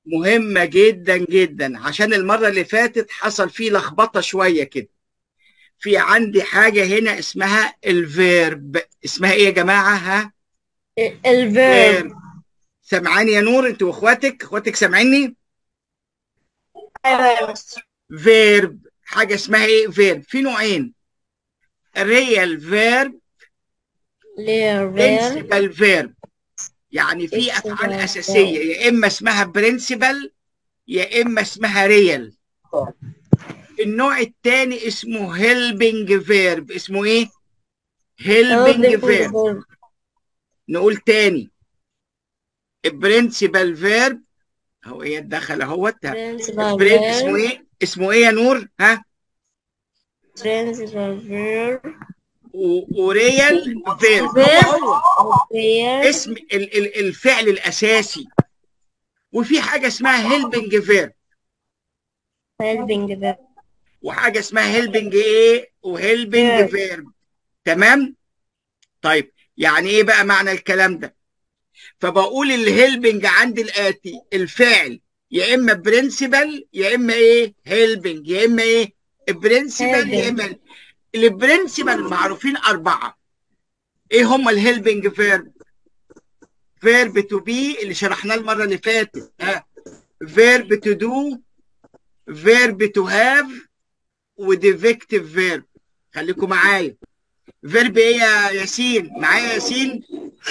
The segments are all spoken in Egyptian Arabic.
مهمة جدا جدا عشان المرة اللي فاتت حصل فيه لخبطة شوية كده في عندي حاجة هنا اسمها الفيرب اسمها ايه يا جماعة ها الفيرب سامعاني يا نور انت واخواتك اخواتك سامعيني ايوه يا مستر فيرب حاجة اسمها ايه فيرب في نوعين ريال فيرب ليرفير برنسبل فيرب يعني في افعال Principal اساسيه يا اما اسمها برنسبل يا اما اسمها ريال النوع الثاني اسمه هيلبنج فيرب اسمه ايه هيلبنج فيرب نقول تاني البرنسبل فيرب هو ايه دخل اهوت البرين اسمه ايه اسمه ايه يا نور ها برنسبل فيرب و- وريال فيرب هو هو اسم ال- ال- الفعل الاساسي وفي حاجه اسمها هيلبنج فيرب هيلبنج فيرب وحاجه اسمها هيلبنج ايه وهيلبنج Verb. فيرب تمام طيب يعني ايه بقى معنى الكلام ده فبقول الهيلبنج عندي الاتي الفعل يا اما برنسبل يا اما ايه هيلبنج يا اما ايه برنسبل يا اما البرنسبل معروفين اربعه ايه هم الهيلبنج فيرب فيرب تو بي اللي شرحناه المره اللي فاتت ها فيرب تو دو فيرب تو هاف وديفكتيف فيرب خليكم معايا فيرب ايه يا ياسين معايا يا ياسين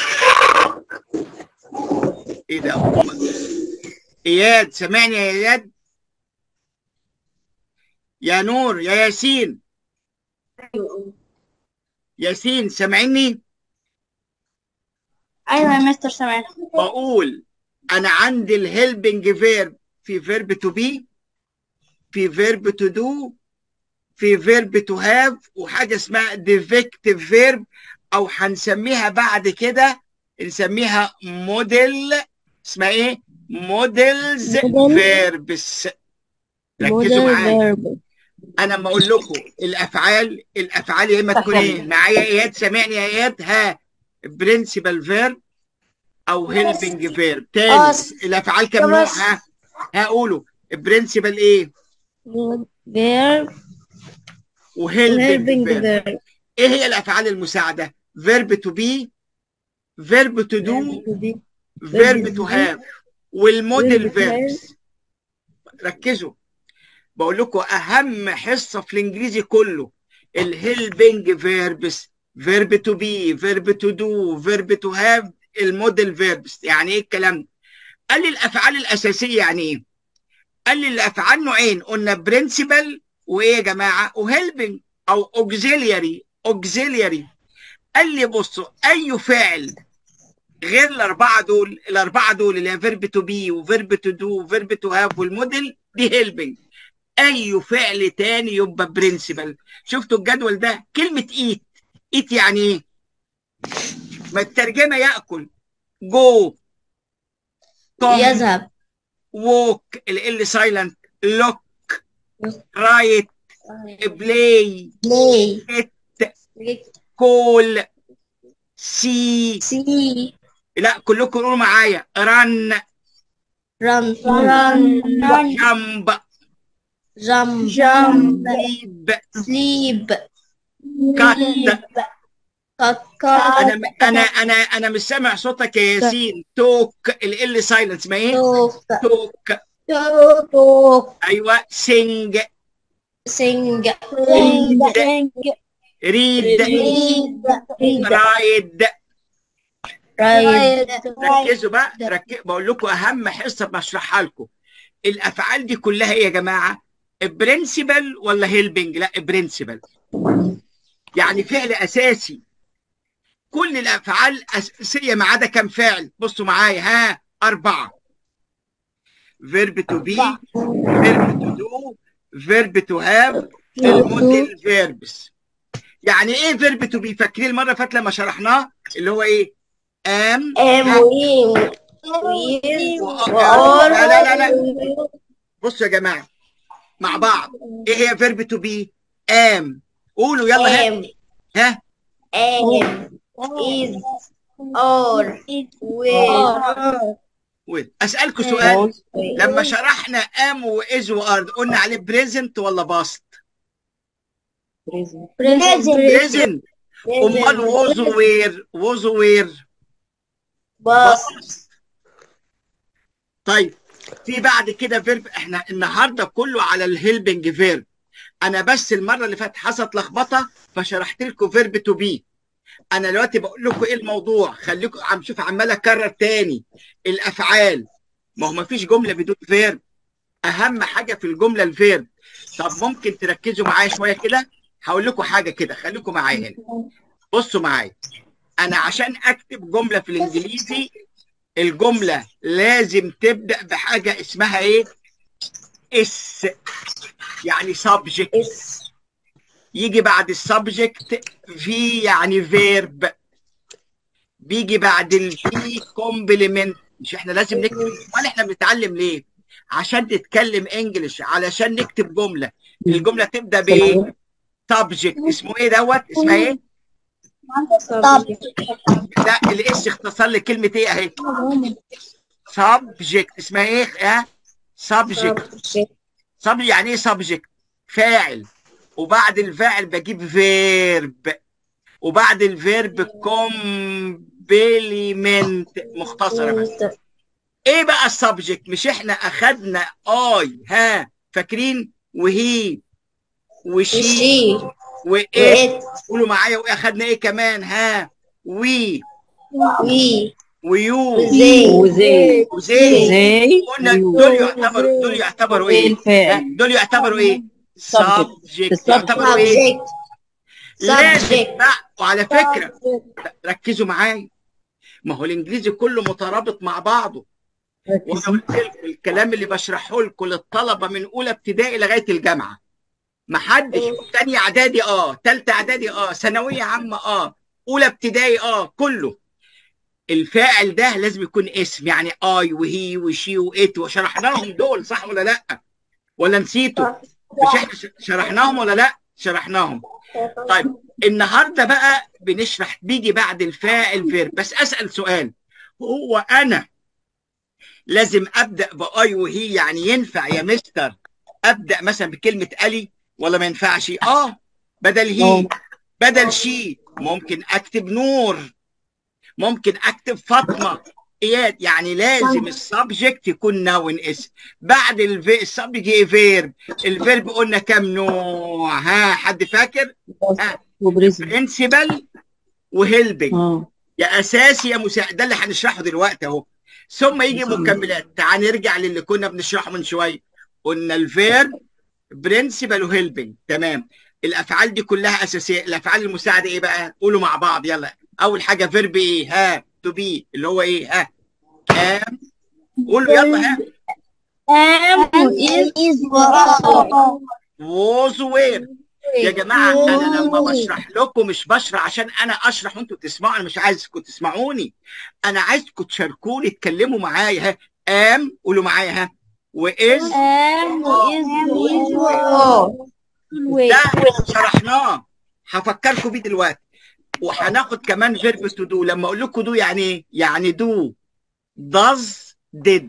ايه ده هم- اياد سامعني يا اياد يا نور يا ياسين ياسين سامعني ايوه يا مستر سامعنا بقول انا عندي الهيلبنج فيرب في فيرب تو بي في فيرب تو دو في فيرب تو هاف وحاجه اسمها ديفكتيف فيرب او هنسميها بعد كده نسميها موديل اسمها ايه موديلز Model. فيربس ركزوا معايا فيرب انا لما اقول لكم الافعال الافعال يا اما تكون ايه معايا اياد سامعني يا اياد ها برنسبل فيرب او هيلبنج فيرب تاني بس. الافعال كم نوع بس. ها هقوله برنسبل ايه فيرب وهيلبنج هيلبنج فيرب فيرب ايه هي الافعال المساعده فيرب تو بي فيرب تو دو فيرب تو هاف والموديل Verb to فيربس ركزوا بقول لكم اهم حصه في الانجليزي كله الهيلبنج فيربس فيرب تو بي فيرب تو دو فيرب تو هاف الموديل فيربس يعني ايه الكلام ده قال لي الافعال الاساسيه يعني ايه قال لي الافعال نوعين قلنا برنسبل وايه يا جماعه وهيلبنج او اوكسيلياري اوكسيلياري قال لي بصوا اي فعل غير الاربعه دول الاربعه دول اللي هي فيرب تو بي وفيرب تو دو وفيرب تو هاف والموديل دي هيلبنج اي فعل تاني يبقى برنسبل شفتوا الجدول ده كلمه ايت ايت يعني ايه ما الترجمه ياكل جو يذهب ووك ال سايلنت لوك رايت بلاي بلاي كول سي سي لا كلكم قولوا معايا رن رن رن جمب جمب جمب سليب سليب كات كات انا انا انا انا مش سامع صوتك يا ياسين توك ال سايلنس ما ايه توك توك توك ايوه سينج سينج ريد ريد رايد رايد ركزوا بقى ركز بقول لكم اهم حصه بشرحها لكم الافعال دي كلها ايه يا جماعه برنسبل ولا هيلبنج لا برنسبل يعني فعل اساسي كل الافعال اساسيه ما عدا كام فعل بصوا معايا ها اربعه فيرب تو بي فيرب تو دو فيرب تو هاف الموديل فيربس يعني ايه فيرب تو بي فاكرين المره اللي فاتت لما شرحناه اللي هو ايه ام ام وين لا لا لا لا بصوا يا جماعه مع بعض ايه هي فيرب تو بي ام قولوا يلا ها ام ها ام is or will وير اسالكم سؤال was لما شرحنا ام واز وارد قلنا عليه بريزنت ولا باست present Present. بريزنت امال ووز وير ووز وير Bus. طيب في بعد كده فيرب احنا النهارده كله على الهيلبنج فيرب انا بس المره اللي فاتت حصلت لخبطه فشرحت لكم فيرب تو بي انا دلوقتي بقول لكم ايه الموضوع خليكم عم شوف عمال اكرر تاني الافعال ما هو ما فيش جمله بدون فيرب اهم حاجه في الجمله الفيرب طب ممكن تركزوا معايا شويه كده هقول لكم حاجه كده خليكم معايا هنا بصوا معايا انا عشان اكتب جمله في الانجليزي الجمله لازم تبدا بحاجه اسمها ايه اس يعني subject Is. يجي بعد السبجكت في يعني فيرب بيجي بعد الفي كومبلمنت مش احنا لازم نكتب امال احنا بنتعلم ليه عشان نتكلم انجلش علشان نكتب جمله الجمله تبدا بايه سبجكت اسمه ايه دوت اسمها ايه Subject. لا الاس اختصار لكلمه ايه اهي سبجكت اسمها ايه ها سبجكت Subject. سب يعني ايه سبجكت فاعل وبعد الفاعل بجيب فيرب وبعد الفيرب كومبليمنت مختصره بس ايه بقى السبجكت مش احنا اخدنا اي ها فاكرين وهي وشي She. وايه It. قولوا معايا وايه اخدنا ايه كمان ها وي We. ويو They. وزي وزي زي قلنا دول يعتبروا دول يعتبروا ايه الفاعل. دول يعتبروا ايه Subject. سبجكت يعتبروا ايه Subject. لازم Subject. بقى وعلى فكره ركزوا معايا ما هو الانجليزي كله مترابط مع بعضه وانا قلت لكم الكلام اللي بشرحه لكم للطلبه من اولى ابتدائي لغايه الجامعه ما حدش تانية اعدادي اه تالتة اعدادي اه ثانويه عامه اه اولى ابتدائي اه كله الفاعل ده لازم يكون اسم يعني اي وهي وشي وات وشرحنا لهم دول صح ولا لا ولا نسيتوا مش احنا ش- شرحناهم ولا لا شرحناهم طيب النهارده بقى بنشرح بيجي بعد الفاعل فيرب بس اسال سؤال هو انا لازم ابدا باي وهي يعني ينفع يا مستر ابدا مثلا بكلمه الي ولا ما ينفعش اه بدل هي بدل شي ممكن اكتب نور ممكن اكتب فاطمه اياد يعني لازم السبجكت يكون نون اسم بعد الفي السبجكت فيرب الفيرب قلنا كام نوع ها حد فاكر ها وبريزن برنسبل وهيلبنج اه يا اساسي يا مساعد ده اللي هنشرحه دلوقتي اهو ثم يجي مكملات تعال نرجع للي كنا بنشرحه من شويه قلنا الفيرب برنسبل وهيلبنج تمام الافعال دي كلها اساسيه الافعال المساعده ايه بقى قولوا مع بعض يلا اول حاجه فيرب ايه ها تو بي اللي هو ايه ها كام قولوا يلا ها Am is ووز وير يا جماعه انا لما بشرح لكم مش بشرح عشان انا اشرح وانتوا تسمعوا انا مش عايزكم تسمعوني انا عايزكم تشاركوني تكلموا معايا ها ام قولوا معايا ها واز Am ده شرحناه هفكركم بيه دلوقتي وهناخد كمان فيرب تو دو لما اقول لكم دو يعني ايه يعني دو does did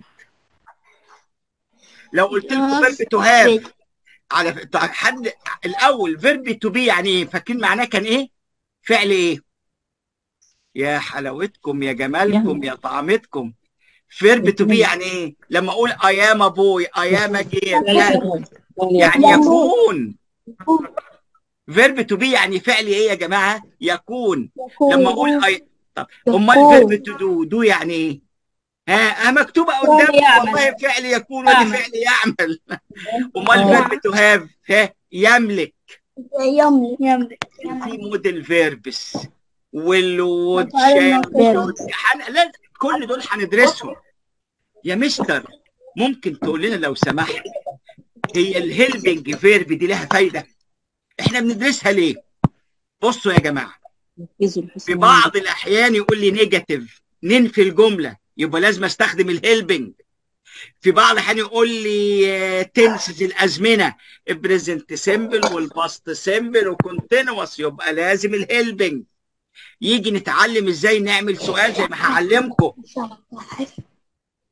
لو قلت لكم فيرب تو هاف على ف- حد الاول فيرب تو بي يعني ايه فاكرين معناه كان ايه فعل ايه يا حلاوتكم يا جمالكم يا طعمتكم فيرب تو بي يعني ايه لما اقول اي ام بوي اي ام جير يعني يكون فيرب تو بي يعني فعل ايه يا جماعه يكون لما اقول اي طب امال فيرب تو دو دو يعني ايه ها ها مكتوبه قدامك يعمل. والله فعل يكون ودي فعل يعمل امال فيرب تو هاف ها يملك يملك في موديل فيربس والود وتعالى شال الموديل. حن... لا كل دول هندرسهم يا مستر ممكن تقول لنا لو سمحت هي الهيلبنج فيرب دي لها فايده احنا بندرسها ليه بصوا يا جماعه في بعض الاحيان يقول لي نيجاتيف ننفي الجمله يبقى لازم استخدم الهيلبنج في بعض الاحيان يقول لي تنسز الازمنه البريزنت سيمبل والباست سيمبل وكونتينوس يبقى لازم الهيلبنج يجي نتعلم ازاي نعمل سؤال زي ما هعلمكم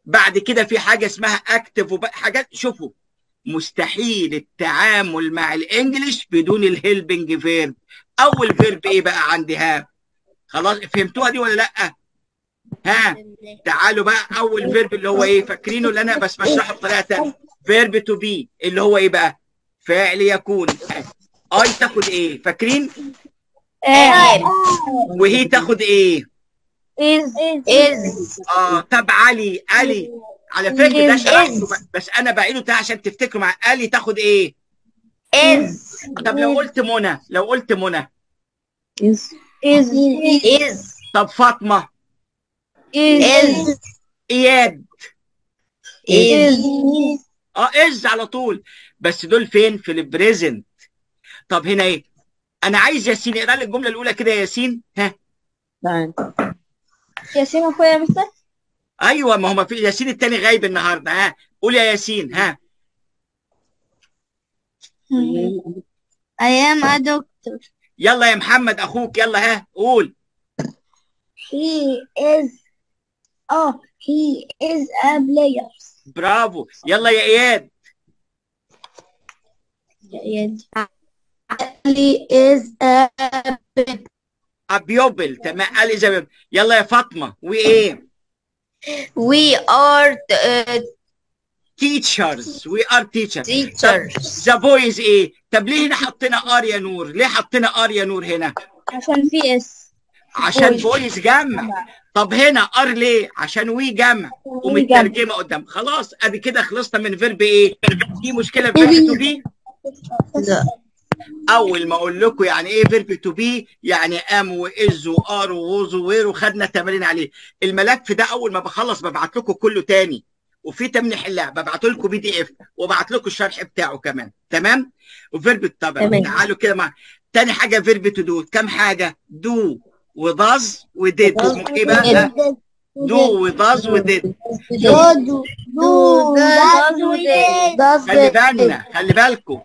بعد كده في حاجه اسمها اكتف وب... حاجات شوفوا مستحيل التعامل مع الانجليش بدون الهيلبنج فيرب اول فيرب ايه بقى عندي ها خلاص فهمتوها دي ولا لا ها تعالوا بقى اول فيرب اللي هو ايه فاكرينه اللي انا بس بشرحه بطريقه ثانيه فيرب تو بي اللي هو ايه بقى فعل يكون اي تاخد ايه فاكرين am وهي تاخد ايه is is اه طب علي علي على فكره ده شرحته بس انا بعيده ده عشان تفتكروا مع علي تاخد ايه is طب لو قلت منى لو قلت منى is is is طب فاطمه is اياد is اه از على طول بس دول فين في البريزنت طب هنا ايه انا عايز ياسين اقرا لي الجمله الاولى كده يا ياسين ها تعال ياسين اخويا يا مستر ايوه ما هو ما في ياسين التاني غايب النهارده ها قول يا ياسين ها I am a doctor يلا يا محمد اخوك يلا ها قول he is oh he is a player برافو يلا يا اياد Ali is a pet. ابيوبل تمام قال زي يلا يا فاطمه وايه We are uh, teachers we are teachers teachers. ذا بويز ايه طب ليه هنا حطينا ار يا نور ليه حطينا ار يا نور هنا عشان في اس عشان Boys. بويز جمع طب هنا ار ليه عشان وي جمع ومترجمه قدام خلاص ادي كده خلصنا من فيرب ايه في مشكله في فيرب تو بي لا اول ما اقول لكم يعني ايه فيرب تو بي يعني ام واز وار ووز ووير وخدنا تمارين عليه الملف ده اول ما بخلص ببعت لكم كله تاني وفي تمرين حلها ببعت لكم بي دي اف وبعت لكم الشرح بتاعه كمان تمام وفيرب طبعا تمام. تعالوا كده مع تاني حاجه فيرب تو دو كام حاجه دو وداز وديد اسمه ايه بقى دو وداز وديد do do do does خلي بالنا خلي بالكم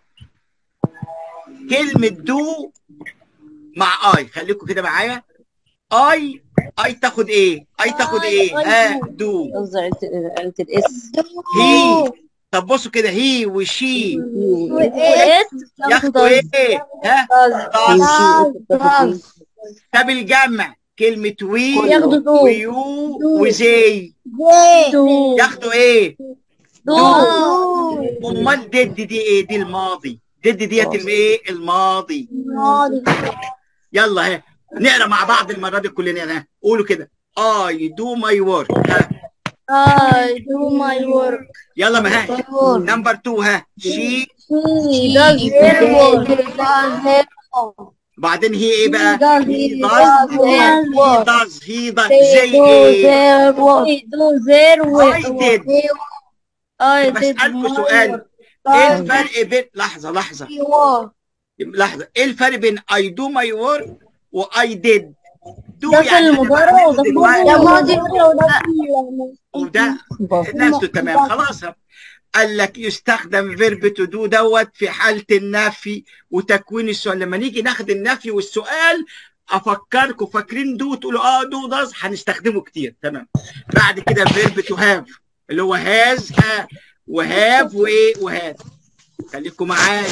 كلمة دو مع اي خليكم كده معايا اي اي تاخد ايه اي تاخد ايه ها دو قصدي قلت قلت الاس هي طب بصوا كده هي وشي it ياخدوا ايه ها does طب الجمع كلمة وي ياخدوا دو. ويو وزي do ياخدوا ايه do امال ديد دي ايه دي الماضي ديد ديت الايه الماضي يلا ها نقرا مع بعض المره دي كلنا ها قولوا كده I do my work ها I do my work يلا ما ها work. نمبر 2 ها she She does her work. Does her work. وبعدين هي ايه بقى does he her does work. he does he does They زي do ايه their work. They do their work. I did. I did بسألكوا my سؤال work. ايه الفرق بين لحظه لحظه My work. لحظه ايه الفرق بين I do my work و I did do ده في المضارع بعمله وده في دلوقتي. الماضي وده وده نفسه تمام خلاص قال لك يستخدم فيرب تو دو دوت في حاله النفي وتكوين السؤال لما نيجي ناخد النفي والسؤال افكركم فاكرين دو تقولوا اه دو داز هنستخدمه كتير تمام بعد كده فيرب تو هاف اللي هو هاز ها وهاف وايه وهاف خليكم معايا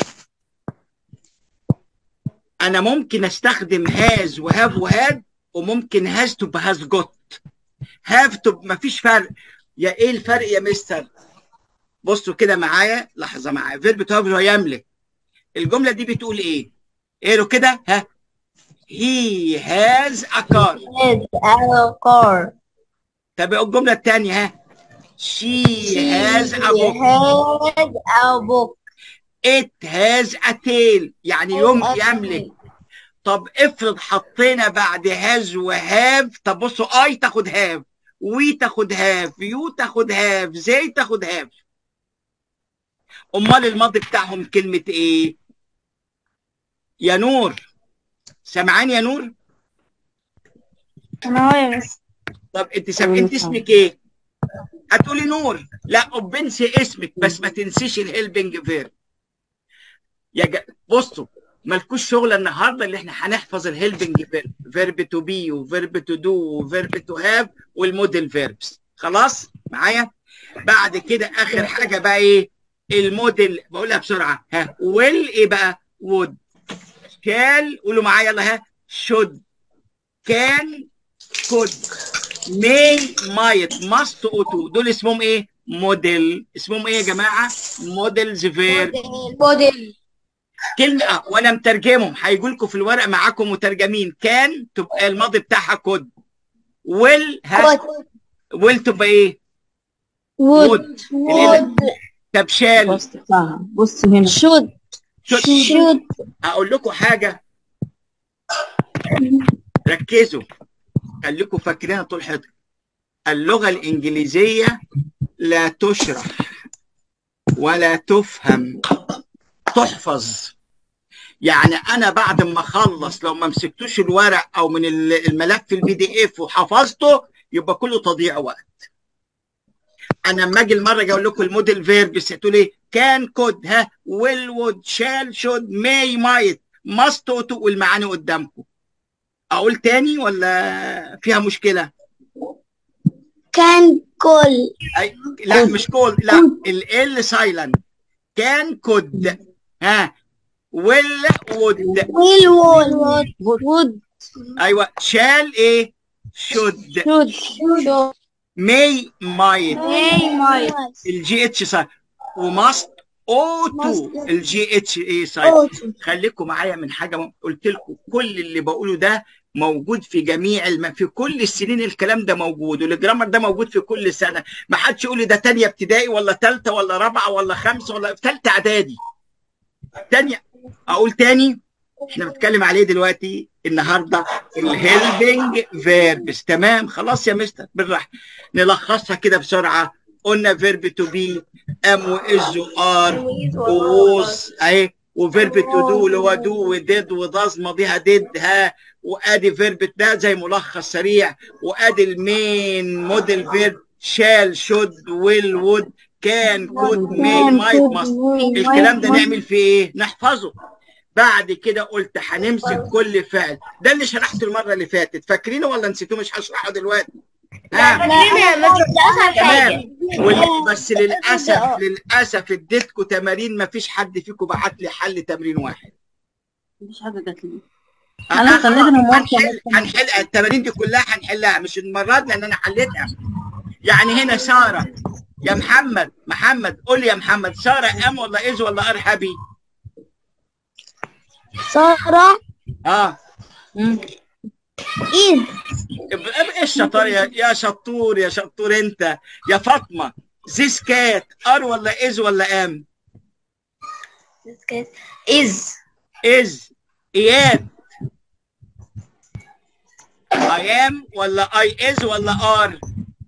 انا ممكن استخدم هاز وهاف وهاد وممكن هاز تبقى هاز جوت هاف تبقى مفيش فرق يا ايه الفرق يا مستر بصوا كده معايا لحظه معايا فيرب تو هاف هو يملك الجمله دي بتقول ايه اقروا كده ها he has a car Has a car. طب الجمله الثانيه ها she has a book has a book. it has a tail يعني يوم يملك طب افرض حطينا بعد هاز وهاف طب بصوا اي تاخد هاف وي تاخد هاف يو تاخد هاف زي تاخد هاف امال الماضي بتاعهم كلمة ايه يا نور سامعاني يا نور أنا هو يا مس. طب انت سام... انت اسمك ايه هتقولي نور لا بنسي اسمك بس ما تنسيش الهيلبنج فيرب يا ج... بصوا مالكوش شغل النهارده اللي احنا هنحفظ الهيلبنج فيرب فيرب تو بي وفيرب تو دو وفيرب تو هاف والموديل فيربس خلاص معايا بعد كده اخر حاجه بقى ايه الموديل بقولها بسرعه ها ويل ايه بقى وود شال قولوا معايا يلا ها شود كان كود ماي مايت ماست اوتو دول اسمهم ايه موديل اسمهم ايه يا جماعه موديلز فير موديل كلمه آه، وانا مترجمهم هيجوا لكم في الورق معاكم مترجمين كان تبقى الماضي بتاعها كود ويل ها ويل تبقى ايه وود وود طب شال بص بتاعها بص هنا شود شود. شود اقول لكم حاجه ركزوا خليكم فاكرينها طول حياتكم اللغه الانجليزيه لا تشرح ولا تفهم تحفظ يعني انا بعد ما اخلص لو ما مسكتوش الورق او من ال- الملف البي دي اف وحفظته يبقى كله تضييع وقت انا لما اجي المره اجي اقول لكم الموديل فيربس تقول ايه كان كود ها ويل وود شال شود ماي مايت ماست اوتو والمعاني قدامكم اقول تاني ولا فيها مشكله كان كل أي... لا مش كول لا ال سايلنت كان كود ها ويل وود ويل وود وود ايوه شال ايه شود شود شود ماي مايت ماي ماي الجي اتش صار وماست اوتو الجي اتش ايه صار خليكم معايا من حاجه م- قلت لكم كل اللي بقوله ده موجود في جميع الم... في كل السنين الكلام ده موجود والجرامر ده موجود في كل سنه ما حدش يقول لي ده تانية ابتدائي ولا تالتة ولا رابعه ولا خمسه ولا في تالتة اعدادي تانية اقول تاني احنا بنتكلم عليه دلوقتي النهارده الهيلبنج فيربس تمام خلاص يا مستر بالراحه نلخصها كده بسرعه قلنا فيرب تو بي ام واز وار ووز اهي وفيرب تو دو اللي هو دو وديد وداز ماضيها ديد ها وادي فيرب ده زي ملخص سريع وادي المين موديل فيرب شال شود ويل وود كان كود ماي مايت ماست الكلام ده نعمل فيه ايه؟ نحفظه بعد كده قلت هنمسك كل فعل ده اللي شرحته المره اللي فاتت فاكرينه ولا نسيتوه مش هشرحه دلوقتي ها تمام وال- بس للاسف للاسف اديتكم تمارين ما فيش حد فيكم بعت لي حل تمرين واحد مفيش حاجه جات لي انا خليتنا موافقه هنحل هنحل التمارين دي كلها هنحلها مش المره دي لان انا حليتها يعني هنا ساره يا محمد محمد قول لي يا محمد ساره ام ولا از ولا ارهبي سارة اه مم. إذ ايه الشطار يا يا شطور يا شطور انت يا فاطمه زيس كات ار ولا از ولا ام إذ از اياد اي ام ولا اي از ولا ار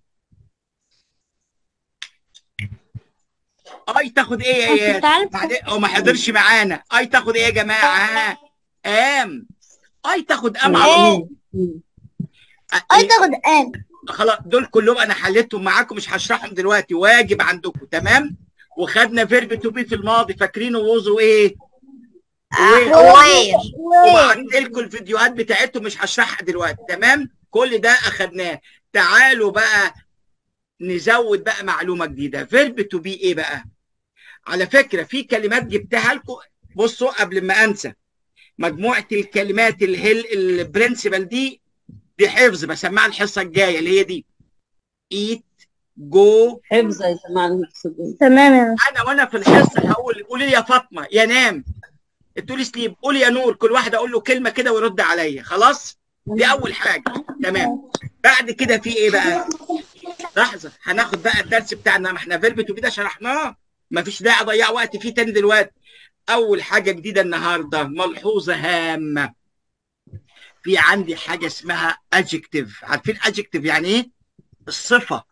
اي تاخد ايه يا اياد تعرف- بعدين هو ما حضرش معانا اي تاخد ايه يا جماعه ها ام اي تاخد ام على طول مم. أي تاخد آن خلاص دول كلهم انا حليتهم معاكم مش هشرحهم دلوقتي واجب عندكم تمام وخدنا فيرب تو بي في الماضي فاكرينه ووزو ايه وير. وير وبعت لكم الفيديوهات بتاعتهم مش هشرحها دلوقتي تمام كل ده اخدناه تعالوا بقى نزود بقى معلومه جديده فيرب تو بي ايه بقى على فكره في كلمات جبتها لكم بصوا قبل ما انسى مجموعه الكلمات الهيل البرنسبل دي دي حفظ بسمعها الحصه الجايه اللي هي دي ايت جو حفظ يا جماعه المقصودين تمام يا انا وانا في الحصه هقول قولي لي يا فاطمه يا نام تقولي سليب قولي يا نور كل واحد اقول له كلمه كده ويرد عليا خلاص دي اول حاجه تمام بعد كده في ايه بقى لحظه هناخد بقى الدرس بتاعنا ما احنا فيرب تو ده شرحناه مفيش داعي اضيع وقت فيه تاني دلوقتي اول حاجه جديده النهارده ملحوظه هامه في عندي حاجه اسمها adjective عارفين adjective يعني ايه الصفه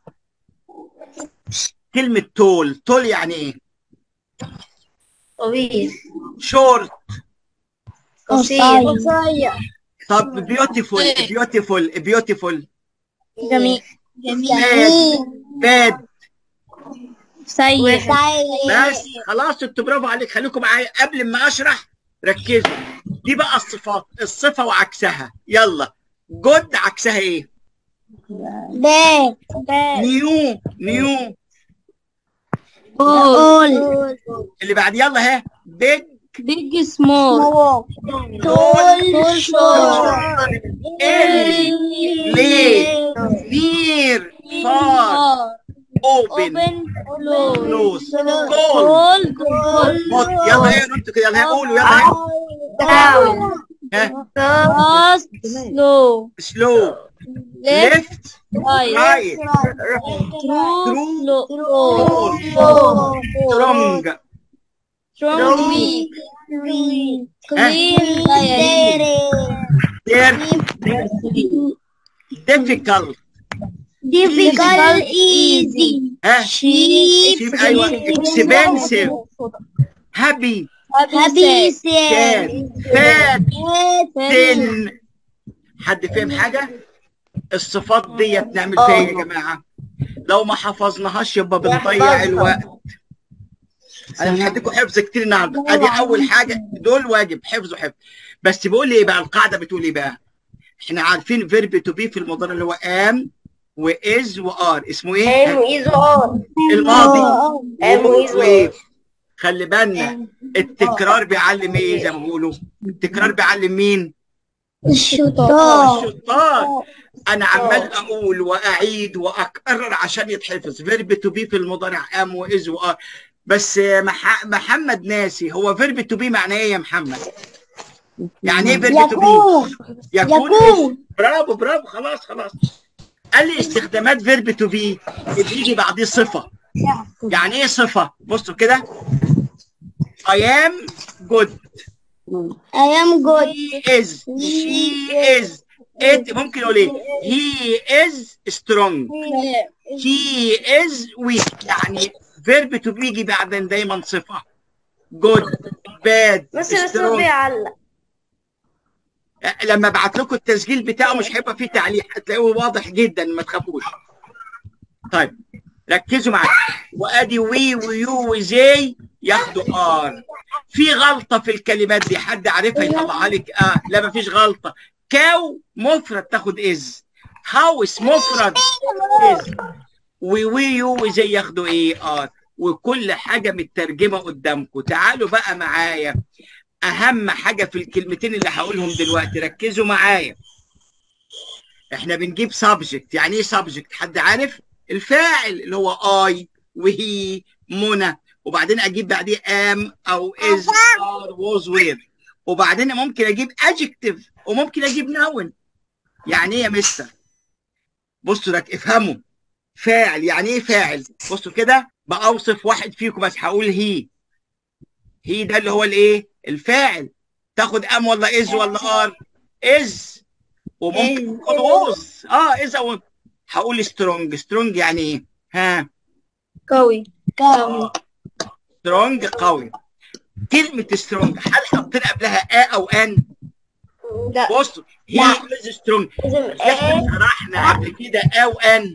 كلمه تول تول يعني ايه طويل شورت قصير قصير طب بيوتيفول بيوتيفول بيوتيفول جميل جميل باد سيء بس خلاص انتوا برافو عليك خليكم معايا قبل ما اشرح ركزوا دي بقى الصفات الصفه وعكسها يلا جود عكسها ايه bad bad نيو نيو all اللي بعد يلا ها بيج big small small tall short early late near far open close cold cold hot يلا ايه انتوا كده يلا ها قولوا يلا ها down ها fast slow slow left left right right true True. slow strong strong weak clean dirty difficult difficult easy ها cheap cheap ايوه expensive happy happy sad sad fat thin thin حد فاهم حاجة؟ الصفات ديت نعمل فيها ايه يا جماعة؟ لو ما حفظناهاش يبقى بنضيع الوقت. انا مش هديكم حفظ كتير النهارده، ادي اول حاجة دول واجب حفظ وحفظ. بس بيقول لي ايه بقى القاعدة بتقول ايه بقى؟ احنا عارفين فيرب تو بي في المضارع اللي هو ام واز وار اسمه ايه؟ الماضي و- خلي بالنا التكرار بيعلم ايه زي ما بيقولوا؟ التكرار بيعلم مين؟ الشطار الشطار انا عمال اقول واعيد واكرر عشان يتحفظ فيرب تو بي في المضارع ام واز وار بس مح... محمد ناسي هو فيرب تو بي معناه ايه يا محمد يعني ايه فيرب تو بي يكون. يكون برافو برافو خلاص خلاص قال لي استخدامات فيرب تو بي بيجي بعديه صفه يعني ايه صفه بصوا كده I am good I am good he is she is it ممكن اقول ايه he is strong she is weak يعني فيرب تو بيجي بعدين دايما صفه good bad بس بس هو strong بيعلق لما ابعت لكم التسجيل بتاعه مش هيبقى فيه تعليق هتلاقوه واضح جدا ما تخافوش طيب ركزوا معايا وادي وي ويو وزي ياخدوا ار في غلطه في الكلمات دي حد عارفها يطلعها لك اه لا ما فيش غلطه كاو مفرد تاخد از هاوس مفرد از وويو وزي ياخدوا ايه ار وكل حاجه مترجمه قدامكم تعالوا بقى معايا اهم حاجه في الكلمتين اللي هقولهم دلوقتي ركزوا معايا احنا بنجيب سبجكت يعني ايه سبجكت حد عارف الفاعل اللي هو اي وهي منى وبعدين اجيب بعديه ام او از ار was وير وبعدين ممكن اجيب adjective وممكن اجيب نون يعني ايه يا مستر بصوا لك افهموا فاعل يعني ايه فاعل بصوا كده باوصف واحد فيكم بس هقول هي هي ده اللي هو الايه الفاعل تاخد ام ولا از ولا ار از وممكن تاخد ووز اه از او هقول سترونج سترونج يعني ايه ها قوي قوي سترونج قوي كلمة سترونج هل حطينا قبلها ا او ان لا بصوا هي لا. از سترونج لازم احنا شرحنا قبل كده ا وان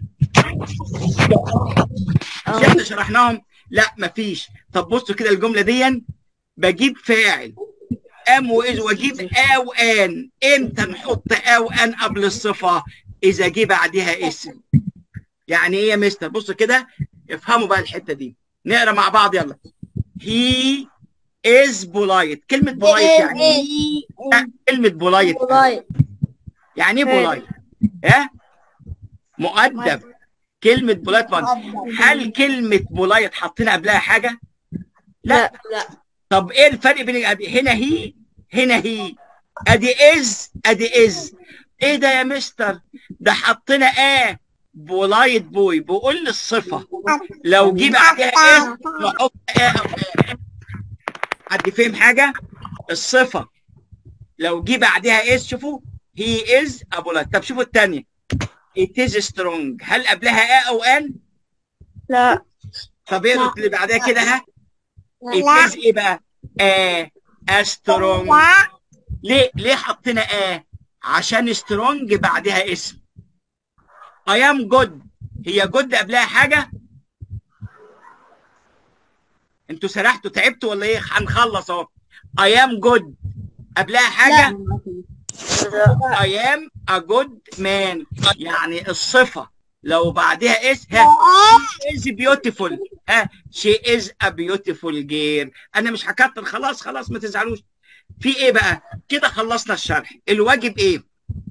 مش احنا شرحناهم لا مفيش طب بصوا كده الجملة دي بجيب فاعل ام واز واجيب ا وان امتى نحط ا وان قبل الصفة اذا جه بعدها اسم يعني ايه يا مستر بصوا كده افهموا بقى الحتة دي نقرا مع بعض يلا he is polite كلمة polite يعني ايه؟ لا، كلمة polite يعني ايه بولايت؟ ها؟ مؤدب كلمة بولايت مؤدب هل كلمة بولايت حاطين قبلها حاجة؟ لا لا طب ايه الفرق بين ادي هنا هي هنا هي ادي از ادي از ايه ده يا مستر؟ ده حطينا اه بولايت بوي بقول الصفة لو جه بعدها اس نحط اه او اه حد فهم حاجة؟ الصفة لو جه بعدها اس شوفوا هي از ابولايت طب شوفوا الثانية it is strong هل قبلها ا او ان؟ لا طب ايه اللي بعدها كده ها؟ it is ايه بقى؟ ا a strong ليه ليه حطينا ا؟ عشان سترونج بعدها اسم I am good هي جود قبلها حاجة؟ انتوا سرحتوا تعبتوا ولا ايه؟ هنخلص اهو I am good قبلها حاجة؟ I am a good man يعني الصفة لو بعدها اس ها she is beautiful ها she is a beautiful girl انا مش هكتر خلاص خلاص ما تزعلوش في ايه بقى كده خلصنا الشرح الواجب ايه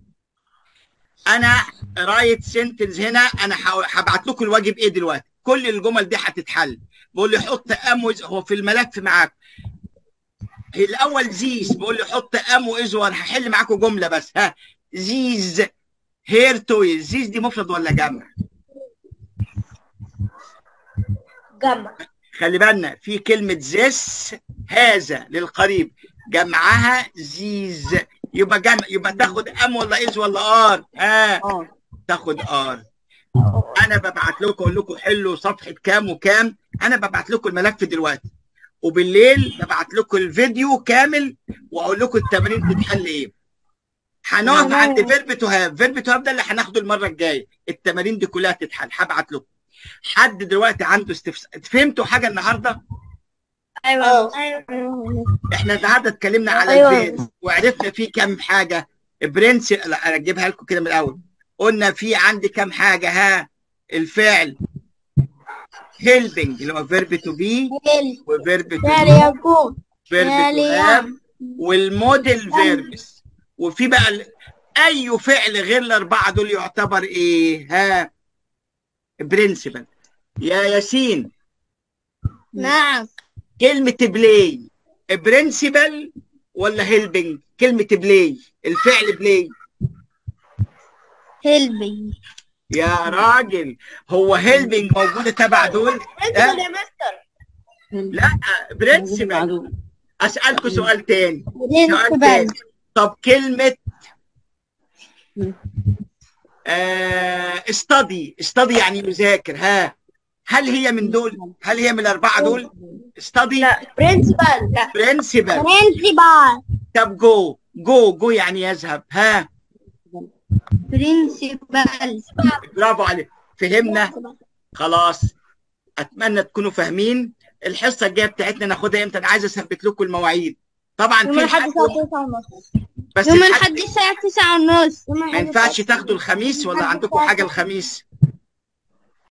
انا رايت سنتنس هنا انا ح- هبعت لكم الواجب ايه دلوقتي كل الجمل دي هتتحل بقول لي حط ام وإز- هو في الملف معاك الاول زيز بقول لي حط ام واز وانا هحل معاكم جمله بس ها زيز هير تويز زيز دي مفرد ولا جمع جمع خلي بالنا في كلمة زس هذا للقريب جمعها زيز يبقى جمع يبقى تاخد ام ولا از ولا ار ها اه تاخد ار انا ببعت لكم اقول لكم حلوا صفحة كام وكام انا ببعت لكم الملف دلوقتي وبالليل ببعت لكم الفيديو كامل واقول لكم التمرين تتحل ايه هنقف تمام. عند فيرب تو هاف فيرب تو هاف ده اللي هناخده المره الجايه التمارين دي كلها تتحل هبعت لكم حد دلوقتي عنده استفسار فهمتوا حاجه النهارده ايوه احنا النهارده اتكلمنا على أيوة. البيت وعرفنا فيه كام حاجه برنس لا انا اجيبها لكم كده من الاول قلنا في عندي كام حاجه ها الفعل هيلبنج اللي هو فيرب تو بي وفيرب تو يعني يكون فيرب تو يعني هاف والموديل فيربس وفي بقى ال- اي فعل غير الاربعه دول يعتبر ايه ها برنسبل يا ياسين نعم كلمه بلاي برنسبل ولا هيلبنج كلمه بلاي الفعل بلاي هيلبي يا راجل هو هيلبنج موجوده تبع دول يا مستر لا برنسبل اسالكم سؤال تاني سؤال برنسبل تاني طب كلمه آه استدي استدي يعني يذاكر ها هل هي من دول هل هي من الاربعه دول استدي لا برنسبل لا برنسبل برنسبل طب جو جو جو يعني يذهب ها برنسبل برافو عليك فهمنا خلاص اتمنى تكونوا فاهمين الحصه الجايه بتاعتنا ناخدها امتى انا عايز اثبت لكم المواعيد طبعا يوم في الأحد الحد الساعة 9 ونص بس يوم الحد الأحد الساعة 9 ونص ما ينفعش تاخدوا الخميس ولا عندكم حاجه الخميس